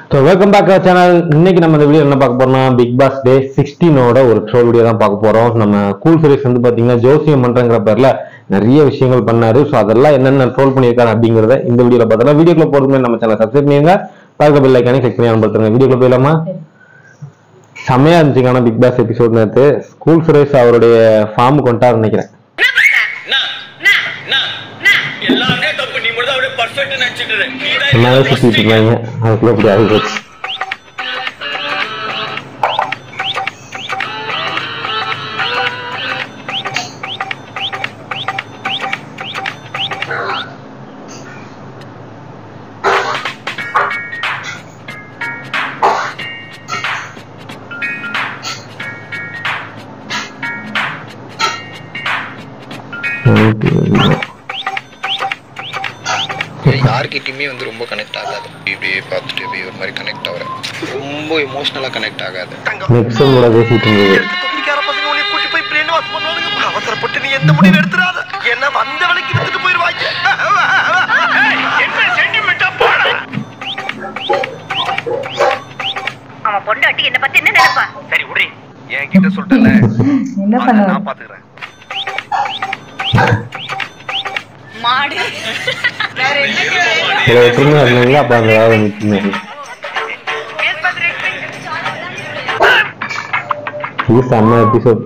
So welcome back channel இன்னைக்கு நம்ம இந்த வீடியோ என்ன பார்க்க போறோம்னா பிக் பாஸ் டே சிக்ஸ்டீனோட ஒரு ட்ரோல் வீடியோ தான் பார்க்க போறோம் நம்ம கூல் சுரேஷ் வந்து பாத்தீங்கன்னா ஜோசியம் பண்றங்கிற பேர்ல நிறைய விஷயங்கள் பண்ணாரு ஸோ அதெல்லாம் என்னென்ன ட்ரோல் பண்ணியிருக்காரு அப்படிங்கறத இந்த வீடியோல பார்த்தோம்னா வீடியோக்குள்ள போறதுமே நம்ம சேனல் சப்ஸ்கிரைப் பண்ணுங்க பக்கத்துல பெல் ஐக்கானே கிளிக் பண்ணி அனுப்பிடுங்க வீடியோக்குள்ள போயிடலாமா செம்மையா இருந்துச்சுங்க ஆனா பிக் பாஸ் எபிசோட் நேற்று ஸ்கூல் சுரேஷ் அவருடைய ஃபார்ம் கொண்டாரு நினைக்கிறேன் எல்லாமே தப்பு நீ மட்டும் அப்படியே பர்ஃபெக்ட் நினைச்சிட்டு இரு. நீதான் எல்லாமே இதுல சுத்திட்டு இருக்காங்க அதுக்குள்ள இப்படி ஆகிடுச்சு யார்கிட்டயுமே வந்து ரொம்ப கனெக்ட் ஆகாது இப்படியே பார்த்துட்டு இப்படி ஒரு மாதிரி கனெக்ட் ஆகிறேன் ரொம்ப எமோஷ்னலாக கனெக்ட் ஆகாது நெக்ஸ்ட் கூட பேசிட்டு இருந்தது தொப்பிக்கார பசங்க உன்னை கூட்டி போய் பிரெயின் வாஷ் பண்ணுவானுங்க அவசரப்பட்டு நீ எந்த முடிவு எடுத்துறாத என்ன வந்த வேலைக்கு எடுத்துட்டு போயிருவாங்க என்ன சென்டிமெண்டா போட அவன் பொண்டாட்டி என்ன பத்தி என்ன நினைப்பா சரி விடுறி என்கிட்ட சொல்லிட்டல என்ன அதை பண்ணுவ நான் பாத்துக்கிறேன் மாடு சில ஒற்றுமை இருந்தீங்களா அப்ப அந்த வேலை நிற்குமே இது செம்ம எபிசோட்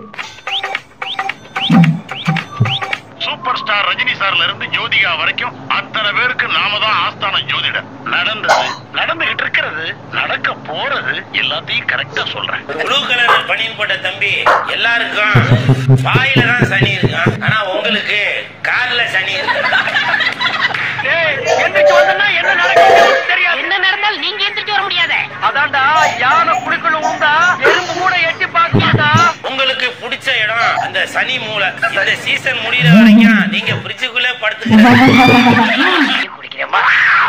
சூப்பர் ஸ்டார் ரஜினி சார்ல இருந்து ஜோதிகா வரைக்கும் அத்தனை பேருக்கு நாம தான் ஆஸ்தான ஜோதிடர் நடந்தது நடந்துகிட்டு இருக்கிறது நடக்க போறது எல்லாத்தையும் கரெக்டா சொல்றேன் ப்ளூ கலர் பனியன் போட்ட தம்பி எல்லாருக்கும் வாயில தான் சனி இருக்கான் ஆனா உங்களுக்கு கால்ல சனி இருக்கு எந்திரிச்சு வந்தா என்ன நடக்கும் தெரியாது என்ன நடந்தாலும் நீங்க எந்திரிச்சு வர முடியாத அதான்டா யானை குழிக்குள்ள உண்டா எறும்பு கூட எட்டி பாக்கியதா உங்களுக்கு பிடிச்ச இடம் அந்த சனி மூலை இந்த சீசன் முடியிற வரைக்கும் நீங்க பிரிட்ஜுக்குள்ளே படுத்துக்க குடிக்கிறேம்மா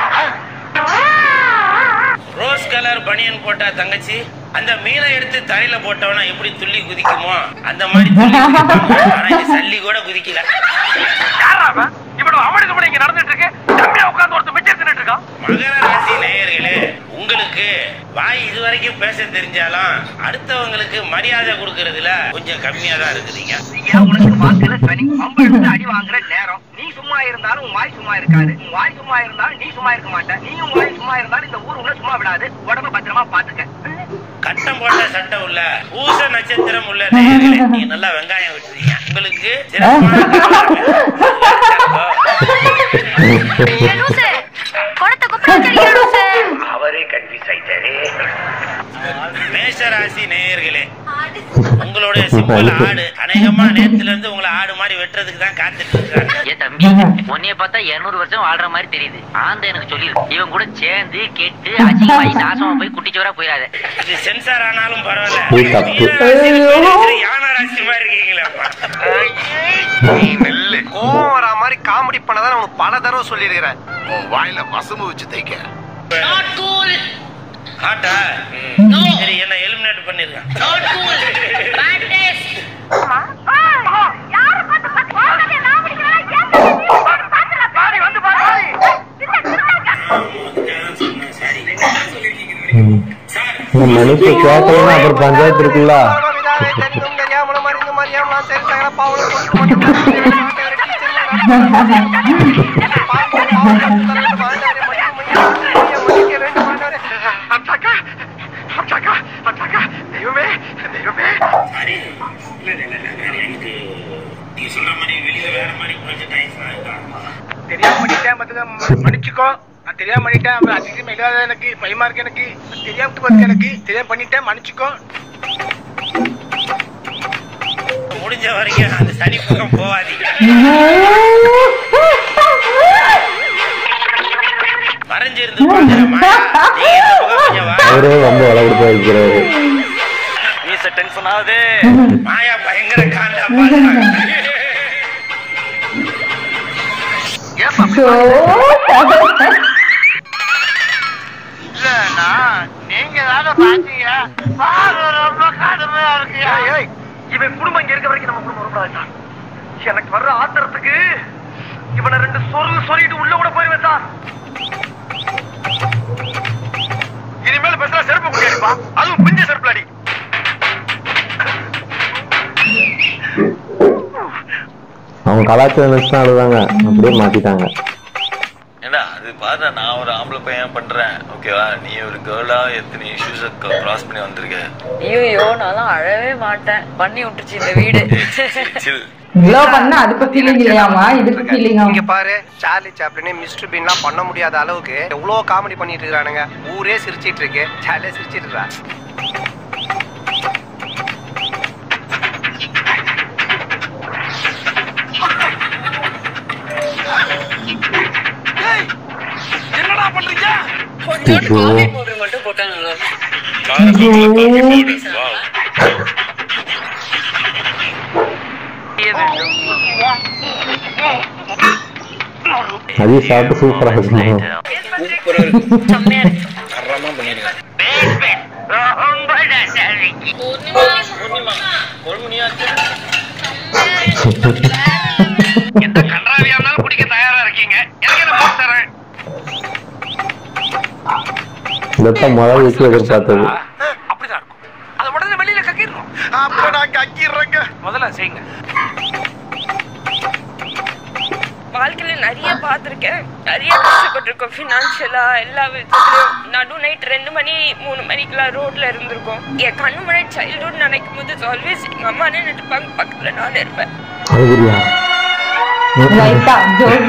ரோஸ் கலர் பனியன் போட்டா தங்கச்சி அந்த மீனை எடுத்து தரையில போட்டவனா எப்படி துள்ளி குதிக்குமோ அந்த மாதிரி துள்ளி குதிப்பாங்க. ஆனா இது சல்லி கூட குதிக்கல யாரா அவன் இவ்வளவு அமளிதமணி இங்க நடந்துட்டு இருக்கு தம்பியா உட்கார்ந்து ஒருத்தர் மிச்சம் தின்னுட்டு இருக்கான் மகர ராசி நேயர்களே உங்களுக்கு வாய் இதுவரைக்கும் பேச தெரிஞ்சாலும் அடுத்தவங்களுக்கு மரியாதை கொடுக்கறதுல கொஞ்சம் கம்மியா தான் இருக்குதுங்க ஏன் உனக்கு வாக்குல சனி பம்பு எடுத்து அடி வாங்குற நேரம் நீ சும்மா இருந்தாலும் உன் வாய் சும்மா இருக்காது உன் வாய் சும்மா இருந்தாலும் நீ சும்மா இருக்க மாட்ட நீயும் உன் வாய் சும்மா இருந்தாலும் இந்த ஊர் உன்னை சும்மா விடாது உடம்ப பத்திரமா பாத்துக்க கட்டம் போட்ட சட்டை உள்ள பூச நட்சத்திரம் உள்ள நேயர்களே நீங்க நல்லா வெங்காயம் விட்டுறீங்க உங்களுக்கு சிறப்பான லூசு குடத்தை குப்பை லூசு அவரே கன்ஃபியூஸ் ஆயிட்டாரே மேஷ ராசி நேயர்களே உங்களுடைய சிம்பிள் ஆடு அநேகமா நேத்துல இருந்து உங்களை ஆடு மாதிரி வெட்டுறதுக்கு தான் காத்துட்டு இருக்காங்க ஏன் தம்பி உன்னைய பார்த்தா 200 வருஷம் வாழ்ற மாதிரி தெரியுது ஆந்த எனக்கு சொல்லிரு இவன் கூட சேர்ந்து கெட்டு அசிங்கமாயி நாசமா போய் குட்டிச்சோரா போயிடாத இது சென்சார் ஆனாலும் பரவாயில்ல இது தப்பு. மீன ராசியில பேர் யானை ராசி மாதிரி இருக்கீங்களேப்பா நீ நெல்லு கோவம் வரா மாதிரி காமெடி பண்ணதான் உனக்கு பல தடவை சொல்லியிருக்கிறேன் உன் வாயில வசம்பு வச்சு தைக்க ஆட்டா சரி என்ன எலிமினேட் பண்ணிருக்கேன் யாரு பார்த்து பார்த்து போகாதே, நான் பிடிக்கிறேன். ஏன் பாத்துல பாடி வந்து பாடி இந்த மனுஷ கேட்கலன்னா அப்புறம் பஞ்சாயத்து இருக்குல்ல தெரிந்தும் தெரியாமலும் அறிந்தும் அறியாமலாம் சரி சகல பாவலும் கொடுத்து அச்சாக்கா அச்சாக்கா அச்சாக்கா தெய்வமே தெய்வமே சரி இல்ல இல்ல இல்ல வேற எனக்கு நீ சொல்ற மாதிரி வெளியில வேற மாதிரி கொஞ்சம் டைம் தெரியாம பண்ணிட்டேன் மத்த மன்னிச்சுக்கோ நான் தெரியாம பண்ணிட்டேன் அப்புறம் அதிகம் இல்லாத எனக்கு பயமா இருக்கு எனக்கு தெரியாம பார்த்து எனக்கு தெரியாம பண்ணிட்டேன் மன்னிச்சுக்கோ முடிஞ்ச வரைக்கும் அந்த சனி பக்கம் போவாதீங்க மறைஞ்சிருந்து பாக்குற மாயா நீங்க இந்த பக்கம் கொஞ்சம் வா அவரே ரொம்ப வளர்த்து வைக்கிறாரு மீச டென்ஷன் ஆகுது மாயா பயங்கர காண்டா பாக்குறாங்க இல்லண்ணா நீங்க தானே பாத்தீங்க ரொம்ப கடுமையா இருக்கு இவன் குடும்பம் இங்க இருக்க வரைக்கும் நம்ம குடும்பம் ரொம்ப எனக்கு வர்ற ஆத்திரத்துக்கு இவனை ரெண்டு சொருள் சொல்லிட்டு உள்ள கூட போயிருவேன் சார் இனிமேல் பிஞ்ச செருப்புலடி அவங்க கலாச்சாரம் நினைச்சு தான் அழுதாங்க அப்படியே மாத்திட்டாங்க ஏண்டா அது பாரு நான் ஒரு ஆம்பளை பையன் பண்றேன் ஓகேவா நீ ஒரு கேர்ளா எத்தனை இஷ்யூஸை கிராஸ் பண்ணி வந்திருக்க ஐயோ நான்லாம் அழவே மாட்டேன் பண்ணி விட்டுருச்சு இந்த வீடு சில் இவ்வளவு பண்ணா அதுக்கு ஃபீலிங் இல்லையாமா இதுக்கு ஃபீலிங் இங்க பாரு சார்லி சாப்ளின் மிஸ்டர் பீன்லாம் பண்ண முடியாத அளவுக்கு எவ்வளவு காமெடி பண்ணிட்டு இருக்கானுங்க ஊரே சிரிச்சிட்டு இருக்கு சார்லியே சிரிச்சிட்டு இருக்கா என்னடா பண்றீங்க ஐயோ. மட்டும் போட்டா நல்லா இருக்கும். அதையும் சாப்பிட்டு சூப்பரா இருக்குமா சூப்பராக இருக்கு செம்மையா இருக்கு தரமாக பண்ணியிருக்காங்க எந்த கன்றாவியா இருந்தாலும் குடிக்க தயாரா இருக்கீங்க எனக்கு என்ன போட்டு தரேன் இதைத்தான் முதல் வீட்டில் எதிர்பார்த்தது அப்படிதான் இருக்கும் அதை உடனே வெளியில கக்கிடணும் அப்புறம் நான் கக்கிடுறேங்க முதல்ல செய்யுங்க வாழ்க்கையில நிறைய பார்த்துருக்கேன் நிறைய கஷ்டப்பட்டிருக்கோம் ஃபினான்ஷியலா எல்லா விதத்துலயும் நடு நைட் ரெண்டு மணி மூணு மணிக்கெல்லாம் ரோட்ல இருந்திருக்கோம் என் கண்ணு முன்னாடி சைல்ட்ஹுட் நினைக்கும் போது ஆல்வேஸ் எங்க அம்மா நின்றுப்பாங்க பக்கத்துல நான் இருப்பேன் அழுகுறியா லைட்டா ஜோடி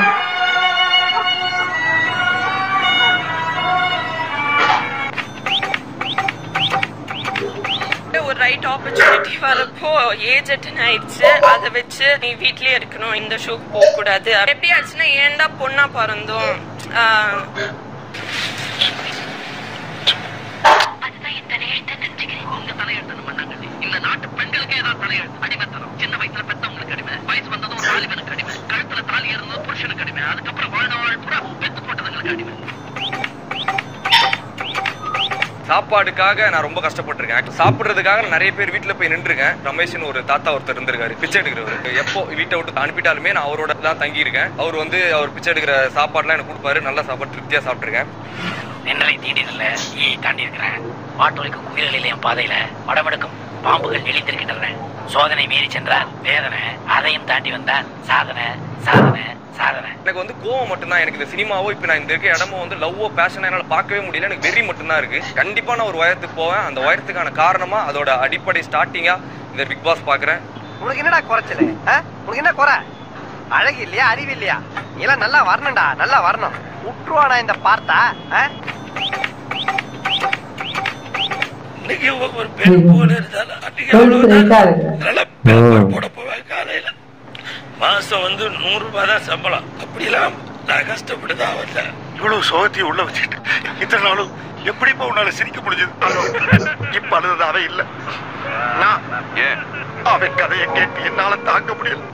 ஒரு ரைட் ஆப்பர்ச்சுனிட்டி வரப்போ ஏஜ் அட்டன் ஆயிடுச்சு அதை வச்சு நீ வீட்லயே இருக்கணும் இந்த ஷோக்கு போக கூடாது எப்படி ஆச்சுன்னா ஏன்டா பொண்ணா பிறந்தோம் ஆஹ் இந்த நாட்டு பெண்களுக்கே ஏதாவது தலையெழுத்து அடிமைத்தனம் சின்ன வயசுல பெத்தவங்களுக்கு அடிமை வயசு வந்ததும் ஒரு தாலிபனுக்கு அடிமை கழுத்துல தாலி இருந்தது புருஷனுக்கு அடிமை அதுக்கப்புறம் வாழ்நாள் பூரா பெத்து போட்டதுங்களுக்கு அடிமை சாப்பாடுக்காக நான் ரொம்ப கஷ்டப்பட்டிருக்கேன் சாப்பிடுறதுக்காக நான் நிறைய பேர் வீட்டில் போய் நின்றுருக்கேன் ரமேஷ்னு ஒரு தாத்தா ஒருத்தர் இருந்திருக்காரு பிச்சை எடுக்கிறவர் எப்போ வீட்டை விட்டு அனுப்பிட்டாலுமே நான் அவரோட தான் தங்கியிருக்கேன் அவர் வந்து அவர் பிச்சை எடுக்கிற சாப்பாடுலாம் எனக்கு கொடுப்பாரு நல்ல சாப்பாடு திருப்தியாக சாப்பிட்ருக்கேன் நின்றலை தீண்டினல ஈயை தாண்டி இருக்கிறேன் வாட்டொலிக்கும் குயில்களில் என் பாதையில வடமெடுக்கும் பாம்புகள் நெளிந்திருக்கின்றன சோதனை மீறி சென்றால் வேதனை அதையும் தாண்டி வந்தால் சாதனை சாதனை சாதனை எனக்கு வந்து கோவம் மட்டும்தான் எனக்கு இந்த சினிமாவோ இப்போ நான் இந்த இருக்க இடமோ வந்து லவ்வோ பேஷனாக என்னால் பார்க்கவே முடியல எனக்கு வெறி மட்டும்தான் இருக்கு கண்டிப்பாக நான் ஒரு உயரத்துக்கு போவேன் அந்த உயரத்துக்கான காரணமா அதோட அடிப்படை ஸ்டார்டிங்காக இந்த பிக் பாஸ் பார்க்குறேன் உனக்கு என்னடா குறைச்சல உனக்கு என்ன குறை அழகு இல்லையா அறிவு இல்லையா நீ எல்லாம் நல்லா வரணும்டா நல்லா வரணும் விட்டுருவாடா இந்த பார்த்தா ஆ? இன்னைக்கு ஒரு பெண் போல இருந்தாலும் அன்னைக்கு கொழுப்பு அவ்வளவுதான். லைட்டா இருக்கு நல்லா பேப்பர் போட போவேன் காலையில மாசம் வந்து நூறு ரூபாய் தான் சம்பளம் அப்படிலாம் நான் கஷ்டப்பட்டு தான் வந்தேன் இவ்வளவு சோகத்தையும் உள்ள வச்சுக்கிட்டு இத்தனை நாளும் எப்படிப்பா உன்னால சிரிக்க முடிஞ்சது இப்ப அழுது அவன் இல்ல நான் ஏன் அவன் கதையை கேட்டு என்னால தாங்க முடியல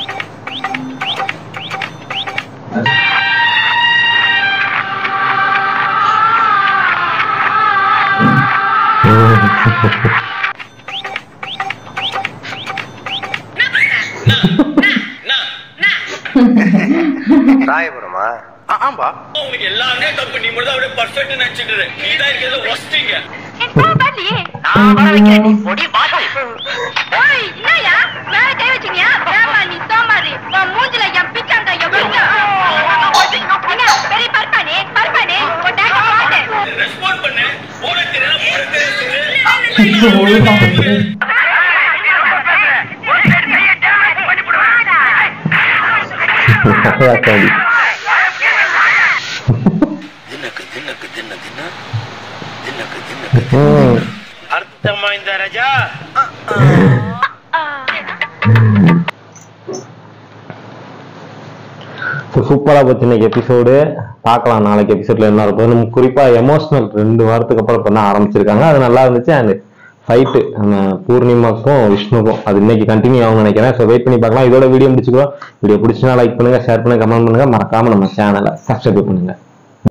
ராயபுரமா ஆம்பா உங்களுக்கு எல்லாமே தப்பு நீ மட்டும் அப்படியே பர்ஃபெக்ட் நினைச்சிட்டு நீ தான் இருக்கிறது ஒஸ்டிங்க நான் வர வைக்கிறேன் நீ பொடி பாசம் ஓய் என்னயா மேல கை வச்சீங்க ஏமா நீ சோமாரி உன் மூஞ்சில என் பிச்சாங்க எவ்வளவு என்ன பெரிய பர்பானே பர்பானே உன் டேங்க பாட்டு ரெஸ்பாண்ட் பண்ணு போட தெரியல போட இப்போ ஒழுங்கா இருக்கு. அதாக்காடி. தின்னக்கு தின்னக்கு தின்ன தின்ன தின்னக்கு தின்னக்கு ம். அர்த்தமா இந்த ராஜா ஸோ சூப்பராக போச்சு இன்னைக்கு எபிசோடு பார்க்கலாம் நாளைக்கு எபிசோட்ல என்ன இருக்கும் நம்ம குறிப்பாக எமோஷனல் ரெண்டு வாரத்துக்கு அப்புறம் பண்ண ஆரம்பிச்சிருக்காங்க அது நல்லா இருந்துச்சு அண்ட் ஃபைட்டு நம்ம பூர்ணிமாக்கும் விஷ்ணுக்கும் அது இன்னைக்கு கண்டினியூ ஆகும்னு நினைக்கிறேன் ஸோ வெயிட் பண்ணி பார்க்கலாம் இதோட வீடியோ முடிச்சுக்கிறோம் வீடியோ பிடிச்சினா லைக் பண்ணுங்க ஷேர் பண்ணுங்க கமெண்ட் பண்ணுங்க மறக்காம நம்ம சேனலை சப்ஸ்கிரைப் பண்ணுங்க